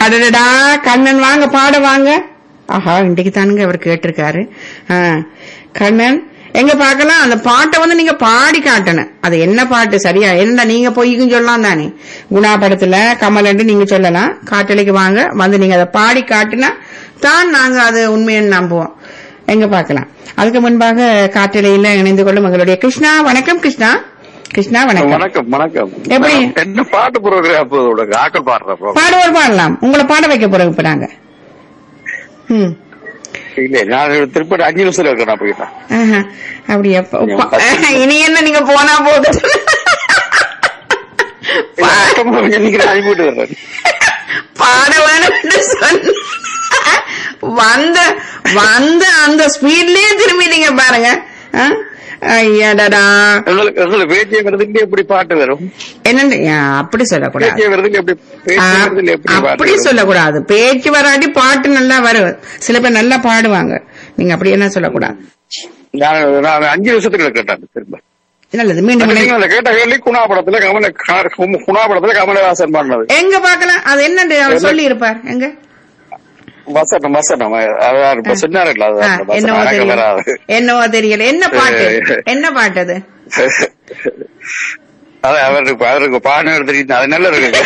அடடடா கண்ணன் வாங்க பாட வாங்க ஆஹா இன்னைக்கு தானுங்க அவர் கேட்டிருக்காரு ஆ, கண்ணன் எங்க பார்க்கலாம் அந்த பாட்டை வந்து நீங்க பாடி காட்டணும் அது என்ன பாட்டு சரியா என்ன நீங்க பொய்க்கும் சொல்லலாம் தானே குணா படத்துல கமலண்டு நீங்க சொல்லலாம் காட்டலைக்கு வாங்க வந்து நீங்க அதை பாடி காட்டினா தான் நாங்க அது உண்மைன்னு நம்புவோம் எங்க பார்க்கலாம் அதுக்கு முன்பாக காட்டலையில இணைந்து கொள்ளும் எங்களுடைய கிருஷ்ணா வணக்கம் கிருஷ்ணா கிருஷ்ணா வணக்கம் வணக்கம் வணக்கம் எப்படி? என்ன பாட்டு ப்ரோக்ராம் ஆக்கள் பாடுற ப்ரோக்ராம் பாடுவோர் பாடலாம் உங்களை பாட வைக்க போறோம் இப்ப நாங்க ம் இல்ல நான் திருப்பி அஞ்சு நிமிஷம் இருக்கேன் நான் போயிட்டேன் ஆஹா, அப்படியா ப- ப- இனி என்ன நீங்க போனா போகுது நீங்க அனுப்பிட்டு வர்றேன் பாட வேணும்னு சொன்ன வந்த வந்த அந்த ஸ்பீட்லயே திரும்பிட்டீங்க பாருங்க ஆ? ஐயாடா உங்களுக்கு உங்களுக்கு பேச்சிய விருதுக்கு எப்படி பாட்டு வரும் என்னன்னு ஆ, அப்படி சொல்லக்கூடாது பேச்சிய விருதுக்கு எப்படி ஆ, பேச்சிய விருதுல எப்படி பாட்டு அப்படி வரும்? சொல்லக்கூடாது பேச்சு வராட்டி பாட்டு நல்லா வரும் சில பேர் நல்லா பாடுவாங்க நீங்க அப்படி என்ன சொல்லக்கூடாது நான் நான் அஞ்சு நிமிஷத்துக்கு கேட்டேன் திரும்ப நல்லது மீண்டும் இணை- நீங்க கேட்ட கேள்வி குணா படத்துல கமல குணா படத்துல கமலஹாசன் பாடினது எங்க பாக்கலாம் அது என்னன்னு அவர் சொல்லி இருப்பார் எங்க வசனம் வசனம் அதான் இப்ப சொன்னாருல்ல ஆ, அது வசனம் என்னவோ எனக்கு தெரியல வராது என்னவோ தெரியல என்ன பாட்டு என்ன பாட்டு அது அது அவருக்கு அவருக்கு பாடம் தெரியும் அது நல்ல இருக்கு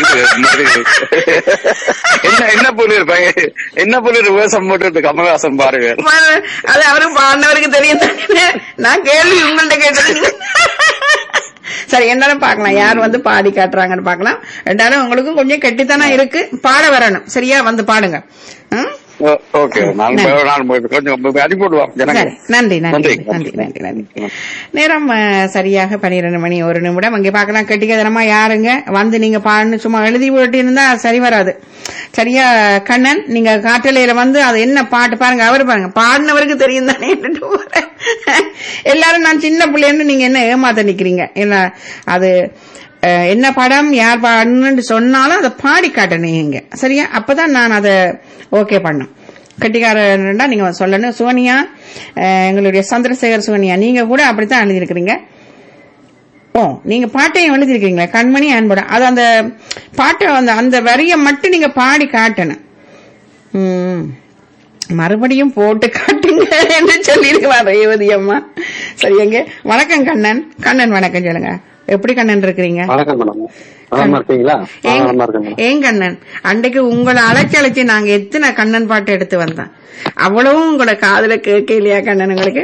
என்ன என்ன புள்ளி இருப்பாங்க என்ன புள்ளி வேஷம் போட்டு கமலஹாசன் பாருங்க ம- அது அவரு பாடினவருக்கு தெரியும் தானே. நான் கேள்வி உங்கள்ட்ட கேட்டது சரி என்னன்னு பார்க்கலாம் யார் வந்து பாடி காட்டுறாங்கன்னு பார்க்கலாம் ரெண்டாலும் உங்களுக்கும் கொஞ்சம் கெட்டித்தனம் இருக்கு பாட வரணும் சரியா வந்து பாடுங்க ம்? ஓகே நான் நான் கொஞ்சம் அனுப்பிவிடுவான் சரி ஜனங்க நன்றி நன்றி நன்றி நன்றி நன்றி நேரம் அஹ், சரியாக பன்னிரெண்டு மணி ஒரு நிமிடம் அங்கே பார்க்கலாம் கெட்டிக்கதனமா யாருங்க வந்து நீங்க பாடணும் சும்மா எழுதி போட்டு இருந்தா சரி வராது சரியா கண்ணன் நீங்க காட்டலையில வந்து அது என்ன பாட்டு பாருங்க அவரு பாருங்க பாடினவருக்கு தெரியும் தானே எல்லாரும் நான் சின்ன பிள்ளைன்னு நீங்க என்ன ஏமாத்த நிக்கிறீங்க என்ன அது அஹ், என்ன படம் யார் பாடணும்னு சொன்னாலும் அதை பாடி காட்டணும் நீங்க சரியா அப்பதான் நான் அதை ஓகே பண்ணும் கட்டிக்காரன்டா நீங்க சொல்லணும் சுவனியா அஹ், எங்களுடைய சந்திரசேகர் சுவனியா நீங்க கூட அப்படித்தான் எழுதியிருக்கிறீங்க ஓ நீங்க பாட்டையும் எழுதியிருக்கீங்களா கண்மணி அன்போட அது அந்த பாட்டை அந்த அந்த வரியை மட்டும் நீங்க பாடி காட்டணும் ம். மறுபடியும் போட்டு காட்டுங்க என்று சொல்லியிருக்கிறார் ரேவதி அம்மா சரி எங்க வணக்கம் கண்ணன் கண்ணன் வணக்கம் சொல்லுங்க எப்படி கண்ணன் இருக்கிறீங்க வணக்கம் மேடம் நலமா இருக்கீங்களா ஏன் நலமா இருக்கேன் மேடம் ஏன் கண்ணன் அன்றைக்கு உங்களை அழைச்சி அழைச்சி நாங்க எத்தனை கண்ணன் பாட்டு எடுத்து வந்தோம் அவ்வளவும் உங்களை காதுல கேட்கலையா கண்ணன் உங்களுக்கு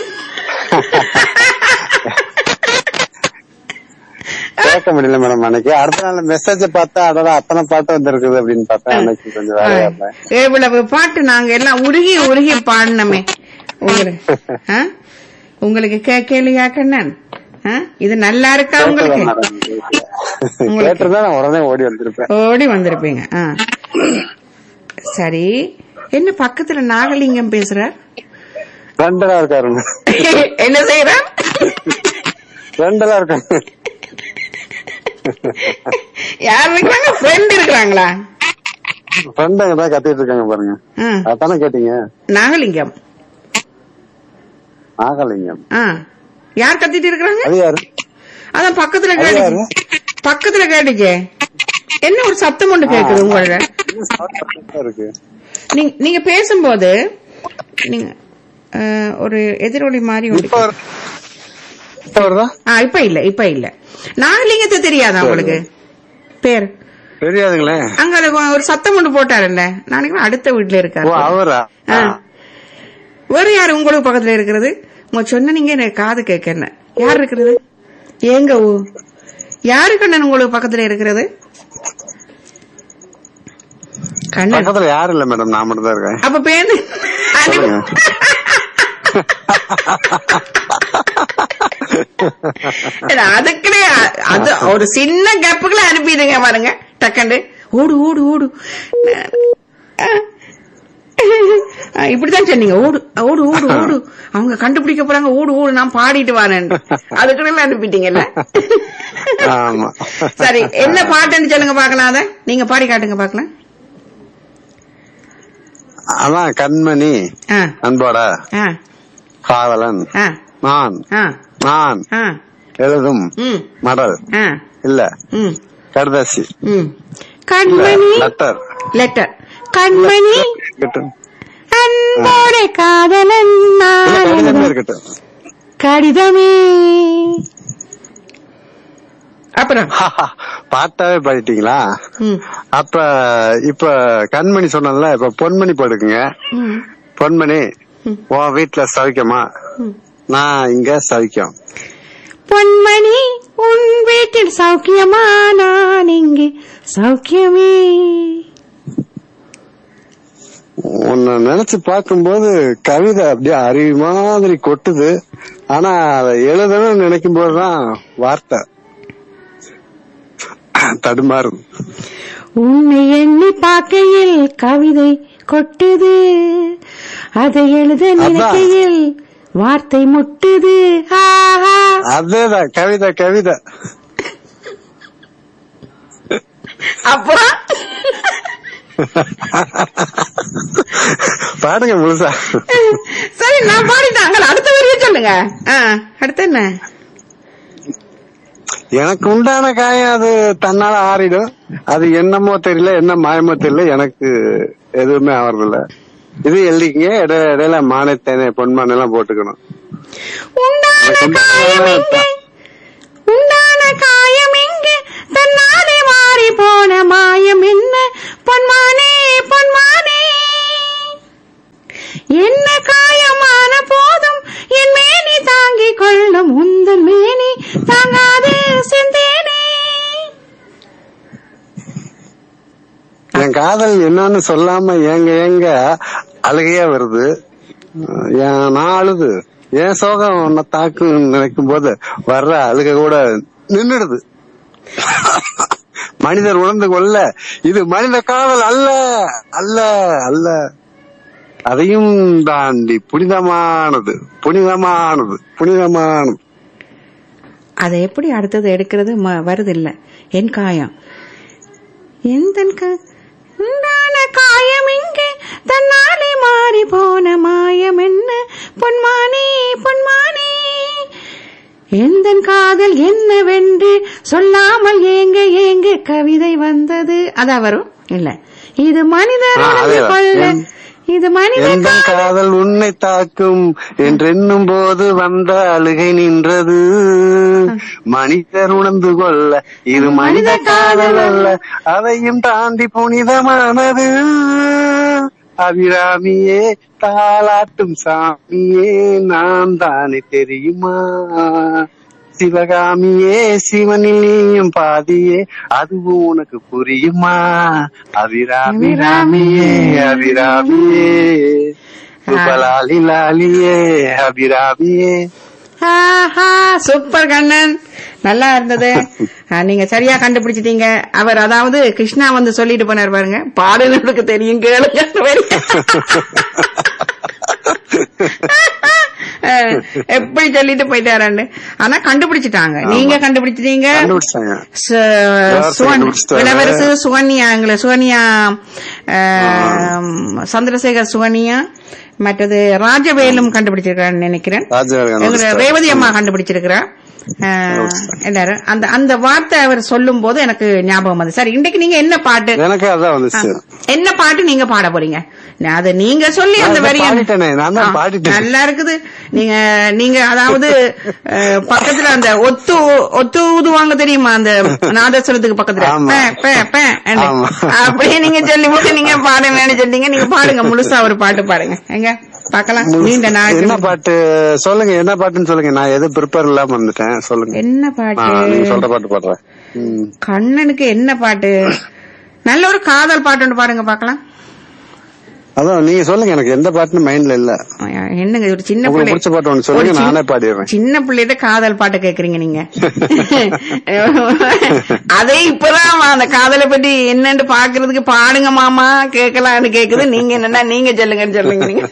கேட்க முடியல மேடம் அன்னைக்கு அடுத்த நாள் மெசேஜ் பார்த்தா அதோட அத்தனை பாட்டு வந்திருக்குது அப்படின்னு பார்த்தேன் அன்னைக்கு கொஞ்சம் வேலையா இருந்தேன் இவ்வளவு பாட்டு நாங்க எல்லாம் உருகி உருகி பாடினோமே உங்களுக்கு ஆ? உங்களுக்கு கேட்கலையா கண்ணன் ஆ? இது நல்லா இருக்கா உங்களுக்கு உங்களுக்கு. கேட்டிருந்தா நான் உடனே ஓடி வந்திருப்பேன் ஓடி வந்திருப்பீங்க ஆ. சரி என்ன பக்கத்துல நாகலிங்கம் பேசுறார் ரெண்டலா இருக்காரு என்ன செய்யறார் ரெண்டலா இருக்காங்க யார் இருக்கிறாங்க ஃப்ரெண்ட் இருக்கிறாங்களா ஃப்ரெண்டுங்க தான் கத்திட்டு இருக்காங்க பாருங்க ஆ. அதானே கேட்டீங்க நாகலிங்கம் நாகலிங்கம் ஆ யார் கத்திட்டு இருக்கிறாங்க அது யாரு அதான் பக்கத்துல அது யாரு? கேட்டுச்சு பக்கத்துல கேட்டுச்சே என்ன ஒரு சத்தம் ஒன்று கேக்குது உங்களோட என்ன sound இருக்கு நீங்க நீங்க பேசும்போது நீங்க அஹ், ஒரு எதிரொலி மாதிரி ஒன்று இப்ப வரு- இப்ப வருதா ஆ இப்ப இல்ல இப்ப இல்ல நாகலிங்கத்தை தெரியாதா உங்களுக்கு பேர் தெரியாதுங்களே அங்க ஒரு- ஒரு சத்தம் ஒன்று போட்டாருல்ல நாளைக்கு அடுத்த வீட்டுல ஓ இருக்காரு அவரா ஆ. வேற யாரு உங்களுக்கு பக்கத்துல இருக்கிறது உங்க சொன்ன நீங்க எனக்கு காது கேட்க யார் இருக்கிறது ஏங்க ஊ யாரு கண்ணன் உங்களுக்கு பக்கத்துல இருக்கிறது கண்ணன் பக்கத்துல யாரும் இல்ல மேடம் நான் மட்டும் தான் இருக்கேன் அப்ப பேருந்து சொல்லுங்க. இல்ல, அதுக்குள்ளே அ- அது ஒரு சின்ன கேப்புக்குள்ள அனுப்பிடுங்க பாருங்க டக்கண்டு ஓடு ஓடு ஓடு ஆ, இப்படித்தான் சொன்னீங்க ஓடு ஓடு ஓடு ஓடு அவங்க கண்டுபிடிக்க போறாங்க ஓடு ஓடு நான் பாடிட்டு வரேன் அதுக்குள்ள அனுப்பிட்டீங்கல்ல ஆமா சரி என்ன பாட்டுன்னு சொல்லுங்க பாக்கலாம் அத நீங்க பாடி காட்டுங்க பாக்கலாம் அதான் கண்மணி ஆ அன்போட ஆ காதலன் ஆ நான் ஆ நான் ஆ எழுதும் ம் மடல் ஆ இல்ல ம் கடுதாசி ம் கண்மணி லெட்டர் லெட்டர் கண்மணி இருக்கட்டும் அன்போட காதலன் இல்ல, நான் கடிதமே இருக்கட்டும் கடிதமே அப்புறம் பாட்டாவே பாடிட்டீங்களா ம், அப்ப இப்ப கண்மணி சொன்னல இப்ப பொன்மணி போடுக்குங்க ம், பொன்மணி உன் வீட்டுல சவிக்கமா ம். நான் இங்க சவிக்கம் பொன்மணி உன் வீட்டில் சௌக்கியமா நான் இங்கே சௌக்கியமே உன்னை நினைச்சு பார்க்கும்போது கவிதை அப்படியே அருவி மாதிரி கொட்டுது ஆனா அதை எழுதணும்னு நினைக்கும் போதுதான் வார்த்தை தடுமாறும் உன்னை எண்ணி பார்க்கையில் கவிதை கொட்டுது அதை எழுத நினைக்கையில் வார்த்தை முட்டுது ஆஹா. அதேதான் கவிதை கவிதை அப்புறம் பாடுங்க முழுசா சரி நான் பாடிட்டாங்க அடுத்த வரையும் சொல்லுங்க ஆ, அடுத்து என்ன எனக்கு உண்டான காயம் அது தன்னால ஆறிடும் அது என்னமோ தெரியல என்ன மாயமோ தெரியல எனக்கு எதுவுமே ஆவறதில்ல இது எழுதிக்கங்க இட இடையில மானத்தேனே பொன்மான் எல்லாம் போட்டுக்கணும் உண்டான காயம் எங்கே உண்டான காயம் எங்கே தன்னாலே மாறி போன மாயம் என்ன பொன்மானே பொன்மானே என்ன காயமான போதும் என் மேனி தாங்கிக் கொள்ளும் உந்தன் மேனி தாங்காது செந்தேனே என் காதல் என்னன்னு சொல்லாம ஏங்க ஏங்க அழுகையா வருது என் நான் அழுது என் சோகம் உன்னை தாக்குன்னு நினைக்கும் போது வர்ற அழுக கூட நின்னுடுது மனிதர் உணர்ந்து கொள்ள இது மனித காதல் அல்ல அல்ல அல்ல அதையும் தாண்டி புனிதமானது புனிதமானது புனிதமானது அதை எப்படி அடுத்தது எடுக்கிறது ம- வருதில்ல என் காயம் எந்த உண்டான காயம் இங்கே தன்னாலே மாறி போன மாயம் என்ன பொன்மானே பொன்மானே எந்த காதல் என்னவென்று சொல்லாமல் ஏங்க ஏங்க கவிதை வந்தது அதா வரும் இல்ல இது மனிதர் ஆ, உணர்ந்து அதேதான். கொள்ள என்- இது மனித எந்த காதல் உன்னை தாக்கும் என்றென்னும் போது வந்த அழுகை நின்றது மனிதர் உணர்ந்து கொள்ள இது மனித காதல் அல்ல அதையும் தாண்டி புனிதமானது அபிராமியே தாளாட்டும் சாமியே நான் தானே தெரியுமா சிவகாமியே சிவனில் நீயும் பாதியே அதுவும் உனக்கு புரியுமா அபிராமி ராமியே அபிராமியே சுபலாலி லாலியே அபிராமியே ஆஹா சூப்பர் கண்ணன் நல்லா இருந்தது ஆ, நீங்க சரியா கண்டுபிடிச்சிட்டீங்க அவர் அதாவது கிருஷ்ணா வந்து சொல்லிட்டு போனார் பாருங்க பாடுனதுக்கு தெரியும் கேளுங்க ஆ, எப்படி சொல்லிட்டு போயிட்டாராண்டு ஆனா கண்டுபிடிச்சிட்டாங்க நீங்க கண்டுபிடிச்சிட்டீங்க கண்டுபிடிச்சாங்க சு- இளவரசர் சுவன்- கண்டுபிடிச்சிட்டாரு. இளவரசு சுகன்யா எங்களை சுகன்யா ஆம், சந்திரசேகர் சுகன்யா மற்றது ராஜவேலும் கண்டுபிடிச்சிருக்கான்னு நினைக்கிறேன் ராஜவேல் எங்க கண்டுபிடிச்சிட்டாரு. ரேவதி அம்மா கண்டுபிடிச்சிருக்கிறா ஆஹ், எல்லாரும் அந்த அந்த வார்த்தை அவர் சொல்லும் போது எனக்கு ஞாபகம் வந்து சரி இன்னைக்கு நீங்க என்ன பாட்டு எனக்கு அதான் வந்துச்சு என்ன பாட்டு நீங்க பாட போறீங்க நான் அதை நீங்க சொல்லி நான் அந்த இதை வரி பாடிட்டேனே, நான் தான் ஆ, பாடிட்டேன். நல்லா இருக்குது நீங்க நீங்க அதாவது அஹ், பக்கத்துல அந்த ஒத்து ஒத்து ஊதுவாங்க தெரியுமா அந்த நாதஸ்வரத்துக்கு பக்கத்துல ஆமா. பே, பே, பே, ன்னு. ஆமா. அப்படியே நீங்க சொல்லி போட்டு நீங்க பாடுங்கன்னு சொன்னீங்க நீங்க பாடுங்க முழுசா ஒரு பாட்டு பாடுங்க எங்க பாக்கலாம் நீண்ட என்ன நாள் பாட்டு சொல்லுங்க என்ன பாட்டுன்னு சொல்லுங்க நான் எதுவும் ப்ரிப்பேர் இல்லாம வந்துட்டேன் சொல்லுங்க என்ன நான் நீங்க பாட்டு சொல்ற பாட்டு பாடுறேன் ம். கண்ணனுக்கு என்ன பாட்டு நல்ல ஒரு காதல் பாட்டு ஒன்று பாடுங்க பாக்கலாம் அதான் நீங்க சொல்லுங்க எனக்கு எந்த பாட்டுன்னு மைண்ட்ல இல்ல என்னங்க ஒரு சின்ன உங்களுக்கு பிள்ளை பிடிச்ச பாட்டு ஒண்ணு சொல்லுங்க ஒரு சின்ன- நானே பாடிடுறேன் சின்ன பிள்ளைகிட்ட காதல் பாட்டு கேக்குறீங்க நீங்க அதே இப்பதான் அந்த காதலை பத்தி என்னன்னு பாக்குறதுக்கு பாடுங்க மாமா கேட்கலாம்னு கேக்குது நீங்க என்னன்னா நீங்க சொல்லுங்கன்னு சொல்லுங்க நீங்க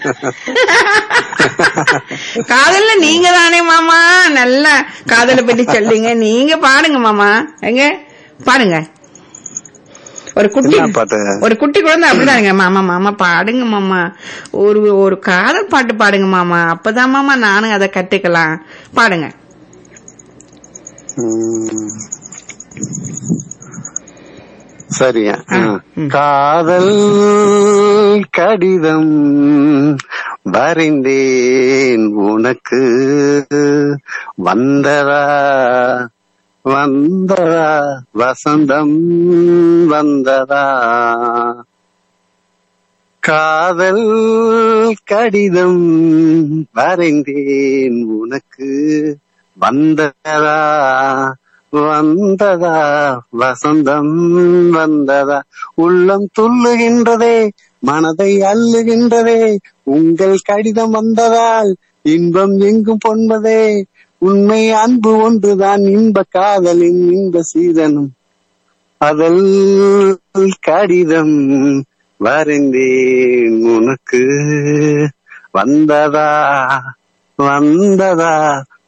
காதல்ல நீங்க தானே மாமா நல்லா காதலை பத்தி சொல்லுங்க நீங்க பாடுங்க மாமா எங்க பாடுங்க ஒரு குட்டி என்ன பாட்டு? ஒரு குட்டி குழந்தை அப்படிதானுங்க மாமா மாமா பாடுங்க மாமா ஒரு ஒரு காதல் பாட்டு பாடுங்க மாமா அப்பதான் மாமா நானும் அதை கத்துக்கலாம் பாடுங்க ம். சரியா ஆ, ஆ. ம். காதல் கடிதம் வரைந்தேன் உனக்கு வந்ததா வந்ததா வசந்தம் வந்ததா காதல் கடிதம் வரைந்தேன் உனக்கு வந்ததா வந்ததா வசந்தம் வந்ததா உள்ளம் துள்ளுகின்றதே மனதை அள்ளுகின்றதே உங்கள் கடிதம் வந்ததால் இன்பம் எங்கும் பொன்பதே உண்மை அன்பு ஒன்றுதான் இன்ப காதலின் இன்ப சீதனம் அதல் கடிதம் வரைந்தேன் உனக்கு வந்ததா வந்ததா